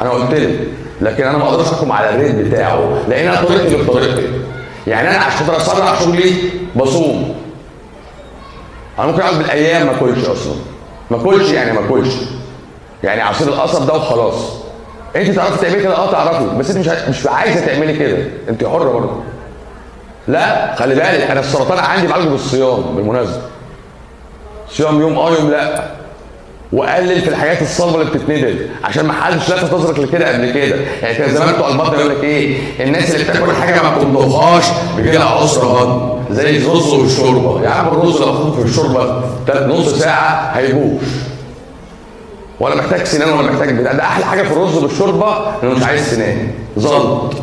انا قلت لك لكن انا ما اقدرش احكم على الريت بتاعه لان انا طريقتي غير طريقتي يعني انا عشان خاطر اسرع شغلي بصوم انا ممكن اقعد بالايام ما اكلش اصلا ما اكلش يعني ما اكلش يعني عصير القصب ده وخلاص انت تعرفي تعملي كده اه تعرفي بس انت مش ع- مش عايزه تعملي كده انت حره برضه لا خلي بالك انا السرطان عندي بعالجه بالصيام بالمناسبه صيام يوم اه يوم لا وقلل في الحاجات الصلبه اللي بتتندل عشان ما حدش لفت نظرك لكده قبل كده يعني كان زمان بتوع البطن يقول لك ايه الناس اللي بتاكل حاجه ما بتطبخهاش بيجي لها عسر هضم زي الرز والشوربه يا عم الرز لو حطيته في الشوربه تلات نص ساعه هيبوش ولا محتاج سنان ولا محتاج بتاع ده احلى حاجه في الرز بالشوربه انه مش عايز سنان زلط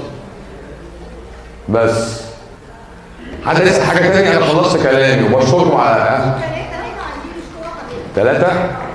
بس حد يسال حاجه تانية انا خلصت كلامي وبشكركم على ها ثلاثه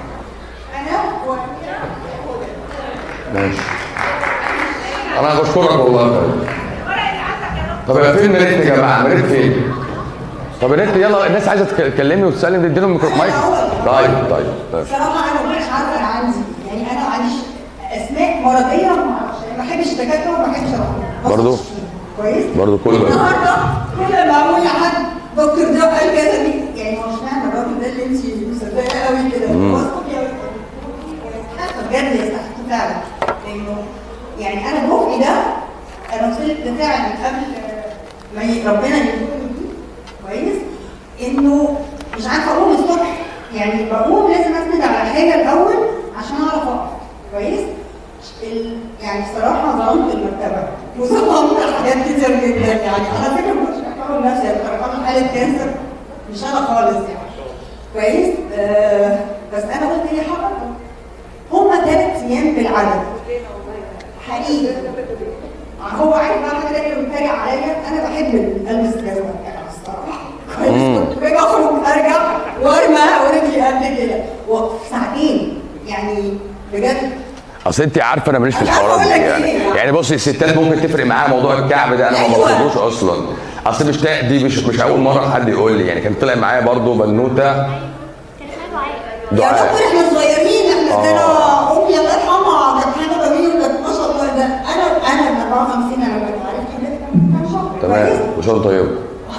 ماشي انا بشكرك والله طب يا فين مريت يا جماعه مريت فين طب يا ريت يلا الناس عايزه تكلمني وتسالني اديلهم ميكرو مايك طيب طيب طيب بصراحه انا مش عارفه انا عندي يعني انا ما عنديش اسماء مرضيه ما اعرفش أنا ما بحبش الدكاتره وما بحبش اروح برضو؟ كويس برضو كل ده. النهارده كل ما اقول لحد دكتور ده قال كذا دي يعني هو اشمعنى الراجل ده اللي انت مصدقه قوي كده هو صوفيا حاسه بجد يستحق فعلا لانه يعني انا بوقي ده انا وصلت فعلا قبل ما ي- ربنا يرزقني بيه كويس انه مش عارفه اقوم الصبح يعني بقوم لازم اسند على حاجه الاول عشان اعرف اقف كويس ال... يعني صراحه ظلمت المرتبه وظلمت حاجات كتير جدا يعني انا فكره ما كنتش بحترم نفسي انا كان حاله كانسر مش انا خالص يعني كويس آه بس انا قلت ايه حاجه هما ثلاث ايام بالعدد حقيقي هو عارف بقى حاجه تانية بيتريق عليا انا بحب البس جزمه يعني الصراحه كويس كنت باجي اخرج ارجع وارمى ورجلي قد كده وفي ساعتين يعني بجد اصل انت عارفه انا ماليش في أنا عارفة الحوارات دي أقول لك يعني إيه. يعني بصي الستات ممكن تفرق معاها موضوع الكعب ده انا ما أيوة. بطلبوش اصلا اصل مش تا- دي مش مش اول مره حد يقول لي يعني كان طلع معايا برضو بنوته كان اسمها دعاء يا دعاء دكتور احنا صغيرين احنا آه. كنا امي الله يرحمها كانت حاجه جميله كانت ما شاء الله ده انا انا من 54 انا كنت عرفت حضرتك من كام شهر تمام وشغل طيب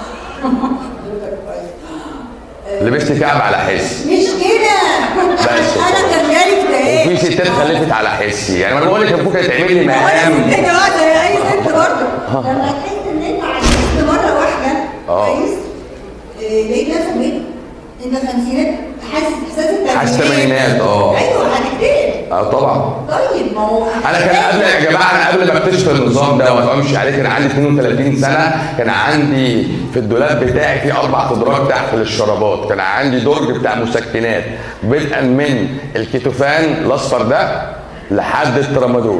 لبست كعب على حس مش كده بس. انا كان جالي اكتئاب وفي ستات خلفت على حسي يعني انا بقول لك ممكن تعمل لي مقام يا جماعه زي اي ست برضه لما تحس ان انت عجزت مره واحده آه. كويس إيه، لقيت نفسك بقيت انت خمسينات حاسس احساس التمانينات حاسس التمانينات، آه. ايوه هتكتئب اه طبعا طيب ما هو انا كان قبل يا جماعه انا قبل ما اكتشف النظام ده وامشي عليه كان عندي 32 سنه كان عندي في الدولاب بتاعي في اربع ادراج تحت للشرابات كان عندي درج بتاع مسكنات بدءا من الكيتوفان الاصفر ده لحد الترامادول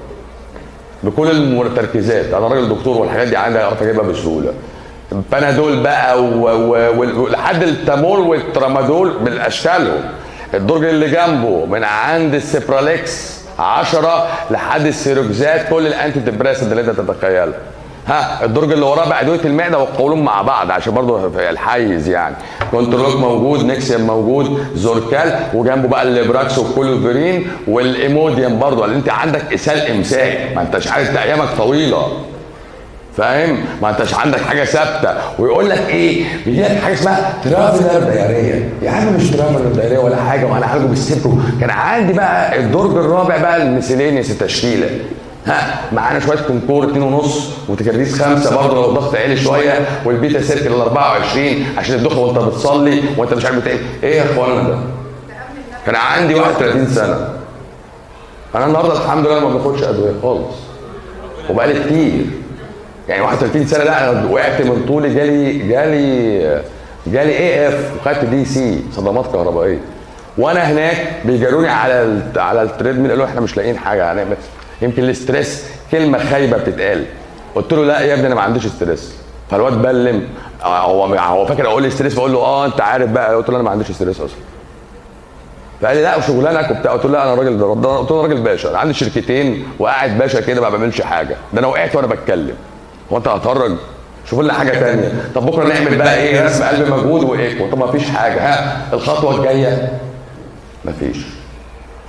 بكل التركيزات انا راجل دكتور والحاجات دي عندي اعرف اجيبها بسهوله بنادول بقى و- و- و- ولحد التامول والترامادول بالاشكالهم الدرج اللي جنبه من عند السيبراليكس 10 لحد السيروكزات كل الانتي ديبريسنت اللي انت تتخيلها ها الدرج اللي وراه بقى ادويه المعده والقولون مع بعض عشان برضه في الحيز يعني كنترولوك موجود نكسيوم موجود زوركال وجنبه بقى الليبراكس والكولوفيرين والايموديوم برضه لان انت عندك اسهال امساك ما انتش عارف ده ايامك طويله فاهم؟ ما انتش عندك حاجه ثابته ويقول لك ايه؟ بيجي لك حاجه اسمها ترافلر دايريه يا عم مش ترافلر دايريه ولا حاجه وانا عالجه بالسيبرو كان عندي بقى الدرج الرابع بقى الميسيلينيس التشكيله ها معانا شويه كونكور 2 ونص وتكريس خمسه برضه لو الضغط عالي شويه والبيتا سيركل ال 24 عشان الدخل وانت بتصلي وانت مش عارف بتعمل ايه يا اخوانا ده؟ كان عندي 31 سنه انا النهارده الحمد لله ما باخدش ادويه خالص وبقالي كتير يعني 31 سنه لا انا وقعت من طولي جالي جالي جالي اي اف وخدت دي سي صدمات كهربائيه وانا هناك بيجاروني على ال على التريدميل قالوا احنا مش لاقيين حاجه هنعمل يمكن الاستريس كلمه خايبه بتتقال قلت له لا يا ابني انا ما عنديش استريس فالواد بلم آه، هو هو فاكر اقول لي استريس بقول له اه انت عارف بقى قلت له انا ما عنديش استريس اصلا فقال لي لا وشغلانك وبتاع قلت له لا انا راجل ده قلت له أنا راجل باشا انا عندي شركتين وقاعد باشا كده ما بعملش حاجه ده انا وقعت وانا بتكلم هو انت هتهرج شوف لنا حاجه تانية طب بكره نعمل بقى ايه رسم قلب مجهود وايكو طب ما فيش حاجه ها الخطوه الجايه ما فيش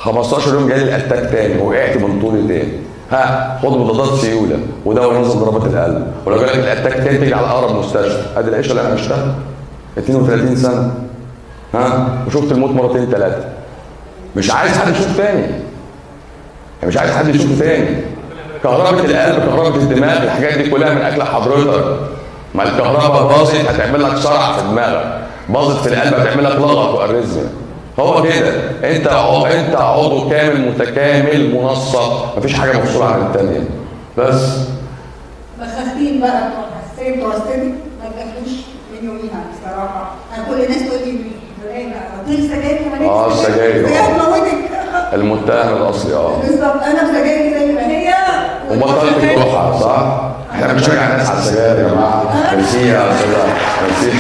15 يوم جالي الاتاك تاني وقعت من طولي تاني ها خد مضادات سيوله ودواء ينظم ضربات القلب ولو جالك الاتاك تاني تيجي على اقرب مستشفى ادي العيشه اللي انا عشتها 32 سنه ها وشفت الموت مرتين ثلاثه مش عايز حد يشوف تاني يعني مش عايز حد يشوف تاني كهرباء القلب كهرباء الدماغ الحاجات دي كلها من اكل حضرتك ما الكهرباء باظت هتعمل لك صرع في دماغك باظت في القلب هتعمل لك لغط واريزميا هو كده انت عضو انت عضو كامل متكامل منسق مفيش حاجه مفصوله عن الثانيه بس بخاخين بقى بتوع الحساسيه بتوع السن ما تاكلوش من يوميها بصراحه انا كل الناس تقول لي فلانه قلت لي سجاير كمان آه، السجاير، آه. سجاير موتك المتهم الاصلي اه بالظبط انا بسجاير زي ما هي وبطلت الجرحى صح؟ احنا بنشجع الناس على السجاير يا جماعه ميرسي يا استاذ ميرسي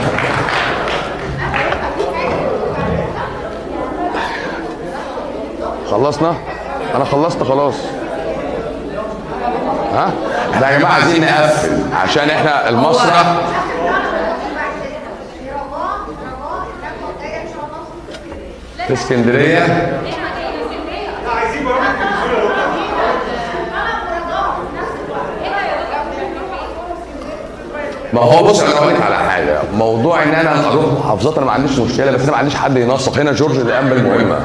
خلصنا؟ انا خلصت خلاص ها؟ احنا يا جماعه عايزين نقفل عشان احنا المسرح في اسكندريه ما هو بص انا اقول لك على حاجه موضوع ان انا اروح محافظات انا ما عنديش مشكله بس انا ما عنديش حد ينسق هنا جورج اللي قام بالمهمه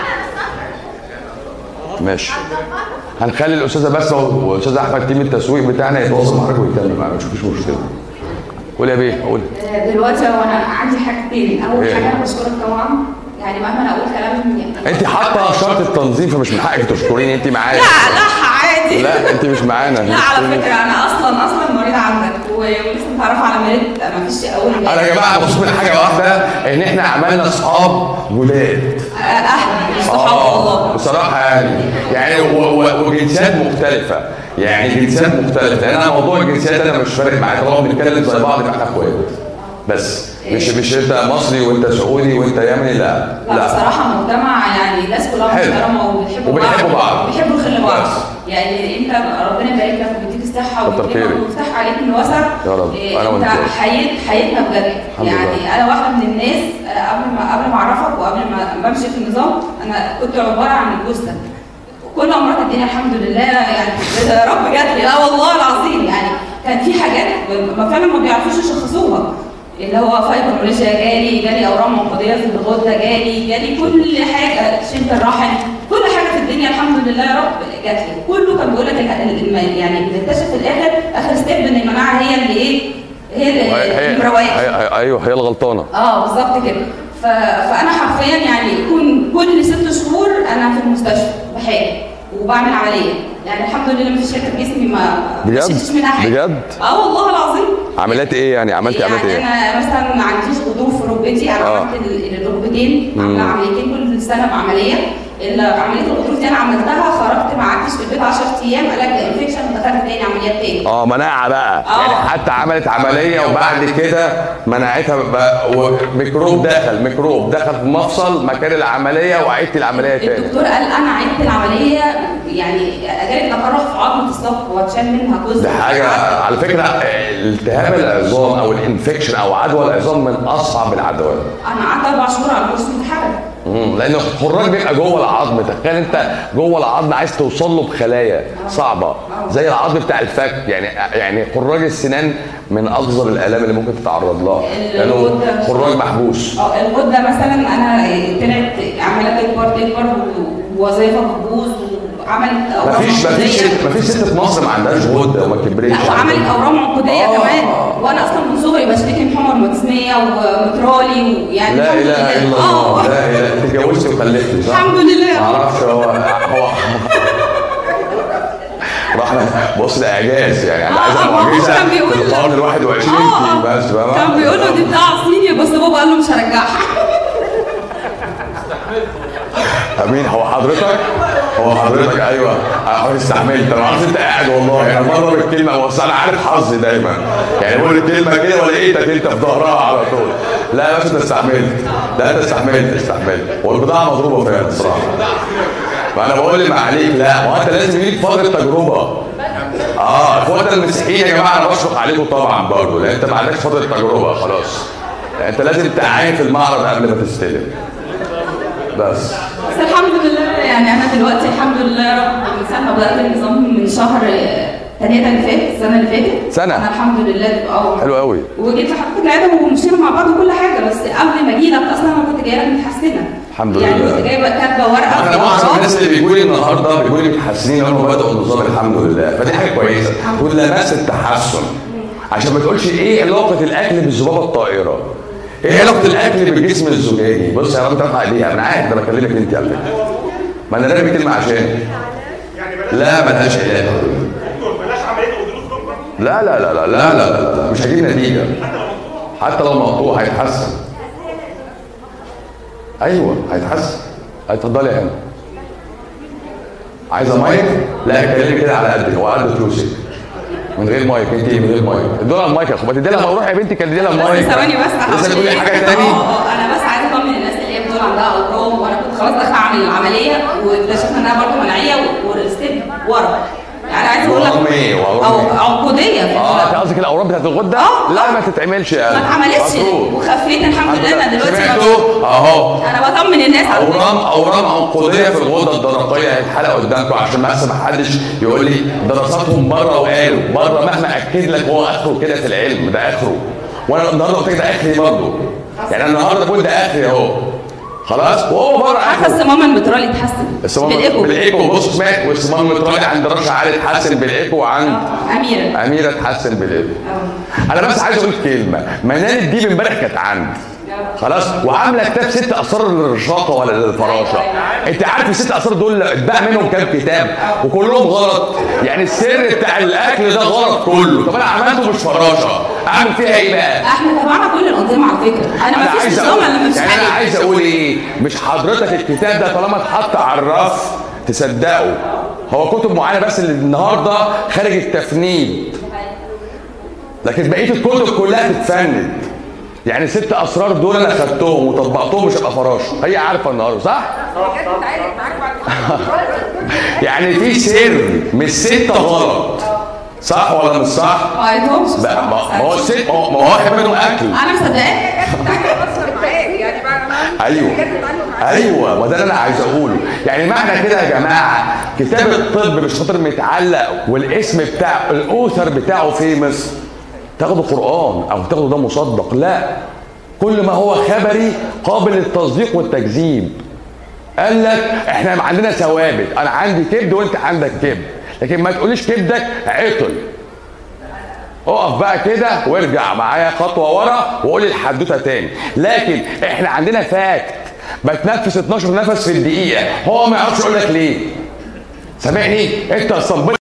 ماشي هنخلي الاستاذه بس والاستاذ احمد تيم التسويق بتاعنا يتواصل معاك ويتكلم معاك مش مفيش مشكله قول يا بيه قول دلوقتي هو انا عندي حاجتين اول إيه؟ حاجه انا بشكرك طبعا يعني مهما انا اقول كلام يعني انت حاطه شرط التنظيم فمش من حقك تشكريني انت معايا لا لا عادي لا انت مش معانا لا على فكره انا اصلا اصلا مريضه عندك و- ولسه متعرفه على مريض ما فيش اول انا يا جماعه مبسوط من حاجه واحده ان احنا عملنا اصحاب ولاد اهل مش صحاب والله بصراحه يعني يعني و- و- وجنسيات مختلفه يعني جنسيات مختلفه لان انا موضوع الجنسيات انا مش فارق معايا طالما بنتكلم زي بعض يبقى احنا اخوات بس مش مش انت مصري وانت سعودي وانت يمني لا لا بصراحه مجتمع يعني الناس كلها حلو. محترمه وبيحبوا وبيحبوا بعض. بيحبوا الخير لبعض بس. يعني انت ربنا يبارك لك ويديك الصحه كتر ويديك خيرك. ويفتح عليك من وسع يا رب. إيه، أنا انت وأنت. حييت حياتنا بجد الحمد يعني لله. انا واحده من الناس آه، قبل ما قبل ما اعرفك وقبل ما بمشي في النظام انا كنت عباره عن الجثه كل امراض الدنيا الحمد لله يعني يا رب جات لي لا والله العظيم يعني كان في حاجات ما فعلا ما بيعرفوش يشخصوها اللي هو فايبروميليشيا جالي جالي اورام منقضيه في الغده جالي جالي كل حاجه شلت الرحم كل حاجه في الدنيا الحمد لله يا رب جات لي كله كان بيقول لك ال- الم- يعني بنكتشف في الاخر اخر ستيب ان المناعه هي اللي ايه هي اللي هي- المرويه هي- هي- ايوه هي الغلطانه اه بالظبط كده ف... فانا حرفيا يعني يكون كل ست شهور انا في المستشفى بحالي وبعمل عمليه يعني الحمد لله ما فيش حته في جسمي ما ما بجد؟ شلتش منها حاجه بجد؟ اه والله العظيم عمليات ايه يعني عملتي عملت يعني ايه؟ انا مثلا ما عنديش غضروف في ركبتي انا آه. عملت ال- الركبتين عامله مم. عمليتين كل سنه بعمليه ال- عمليه الغضروف دي انا عملتها خرجت ما قعدتش في البيت 10 ايام قال لك ده انفكشن ودخلت تاني عمليات تاني اه مناعه بقى آه. يعني حتى عملت عمليه وبعد كده مناعتها بقى وميكروب دخل ميكروب دخل في مفصل مكان العمليه وعدت العمليه تاني الدكتور قال انا عدت العمليه يعني جالي تقرح في عظمه الساق واتشال منها جزء ده حاجه على فكره التهاب العظام او الانفكشن او عدوى العظام من اصعب العدوى انا قعدت اربع شهور على كورس متحرك مم، لان الخراج بيبقى جوه العظم تخيل انت جوه العظم عايز توصل له بخلايا صعبه زي العظم بتاع الفك يعني يعني خراج السنان من اقذر الالام اللي ممكن تتعرض لها لانه الغدة. خراج محبوس اه الغده مثلا انا طلعت عماله تكبر تكبر ووظيفه بتبوظ وعملت اورام مفيش مفيش عنقودية. مفيش ست في مصر ما عندهاش غده وما كبرتش لا وعملت اورام عنقوديه آه. كمان وانا اصلا من صغري بشتكي من حمى روماتيزميه ومترالي ويعني لا الحمد اله الا لله. الله اه لا اله انت اتجوزتي وخلفتي صح؟ الحمد لله. ما اعرفش هو هو راح بص ده اعجاز يعني انا آه، عايز ما هو معجزه كان بيقول في لك. القرن ال 21 آه، انت بس فاهمه؟ كان بيقول له دي بتاع صيني بس بابا قال له مش هرجعها مين هو حضرتك؟ هو حضرتك ايوه حضرتك استحملت انا عارف انت قاعد والله انا مره بالكلمه بس انا عارف حظي دايما يعني بقول الكلمه كده ولقيتك انت في ظهرها على طول لا يا باشا انت استحملت لا انت استحملت استحملت والبضاعه مضروبه فعلا الصراحه فانا بقول لي عليك لا ما هو انت لازم يجيك فتره تجربه اه اخواتنا المسيحيين يا جماعه انا بشفق عليكم طبعا برضه لان انت ما عندكش فتره تجربه خلاص يعني انت لازم تعاين في المعرض قبل ما تستلم بس بس الحمد لله يعني انا دلوقتي الحمد لله يا رب من ساعه ما بدات النظام من شهر تانية اللي فات السنه اللي فاتت سنة. انا الحمد لله اه حلو قوي وجيت لحضرتك العياده ومشينا مع بعض وكل حاجه بس قبل ما اجي لك اصلا انا كنت جايه لك متحسنه الحمد يعني لله. كنت جايبه كاتبه ورقه انا معظم بإعراض. الناس اللي بيقولوا لي النهارده بيقولوا لي متحسنين هم بداوا النظام الحمد لله فدي حاجه كويسه ولمست التحسن عشان ما تقولش ايه علاقه الاكل بالذبابه الطائره ايه علاقه الاكل بالجسم الزجاجي بص يا رب ترفع عليها انا عارف انا بكلمك انت على فكره ما انا رامي كلمه عشان لا ملهاش علاج بلاش عمليه غضروف ركبه لا لا لا لا لا لا, لا. مش هجيب نتيجه حتى لو مقطوع هيتحسن ايوه هيتحسن اتفضلي يا هنا عايزه مايك؟ لا اتكلمي كده على قدك وعلى قد فلوسك من غير مايك انت من غير مايك ادوا لها المايك يا اخو ما تدي لها روح يا بنتي كان ادي لها المايك بس ثواني بس لسه عشان بتقولي حاجه إيه؟ تاني اه اه انا بس عايزه اطمن الناس اللي هي بتقول عندها اورام وانا كنت خلاص داخله اعمل العمليه واكتشفنا انها برضه مناعيه والستيب ورا يعني عايزه اقول لك ورم ايه؟ ورم او ايه؟ عقوديه في اه انت ال- قصدك الاورام بتاعت الغده؟ اه، لا اه. ما تتعملش ما اتعملتش مفروض. وخفيت الحمد لله انا دلوقتي سمعتوا اهو انا بطمن الناس على فكرة. اورام اورام عنقوديه في الغده الدرقيه هيتحلق قدامكم عشان بس ما حدش يقول لي دراساتهم بره وقالوا بره مهما اكد لك هو اخره كده في العلم ده اخره وانا النهارده قلت لك ده اخري برضه يعني أنا النهارده بقول ده اخري اهو خلاص وهو بره عارفه اخره الصمام المترالي اتحسن الصمام بالايكو بالايكو بص سمعت والصمام المترالي عند رشا علي اتحسن بالايكو وعند آه، اميره اميره اتحسن بالايكو اه انا بس عايز اقول كلمه منال دي امبارح كانت عندي خلاص وعامله كتاب ست اسرار للرشاقه ولا للفراشه انت عارف الست اسرار دول اتباع منهم كام كتاب وكلهم غلط يعني السر بتاع الاكل ده غلط كله طب انا عملته مش فراشه اعمل فيها ايه بقى احنا تبعنا كل الانظمه على فكره انا ما انا فيش عايز نظام اقول الا ما فيش يعني انا حاجه عايز اقول ايه مش حضرتك الكتاب ده طالما اتحط على الرف تصدقه هو كتب معينه بس اللي النهارده خارج التفنيد لكن بقيه الكتب كلها تتفند يعني ست اسرار دول انا خدتهم وطبقتهم مش هبقى فراش هي عارفه النهارده صح؟ يعني في سر مش ستة غلط صح ولا مش صح؟ ما قريتهمش بقى ما ما هو الست ما هو ما هو واحد منهم اكل انا مصدقاك ايوه ايوه ما ده اللي انا عايز اقوله يعني معنى كده يا جماعه كتاب الطب مش خاطر متعلق والاسم بتاع الاوثر بتاعه في مصر تاخده قران او تاخده ده مصدق لا كل ما هو خبري قابل للتصديق والتكذيب قال لك احنا عندنا ثوابت انا عندي كبد وانت عندك كبد لكن ما تقوليش كبدك عطل اقف بقى كده وارجع معايا خطوه ورا وقول الحدوته تاني لكن احنا عندنا فاكت بتنفس 12 نفس في الدقيقه هو ما يعرفش يقول لك ليه سامعني انت الصنبله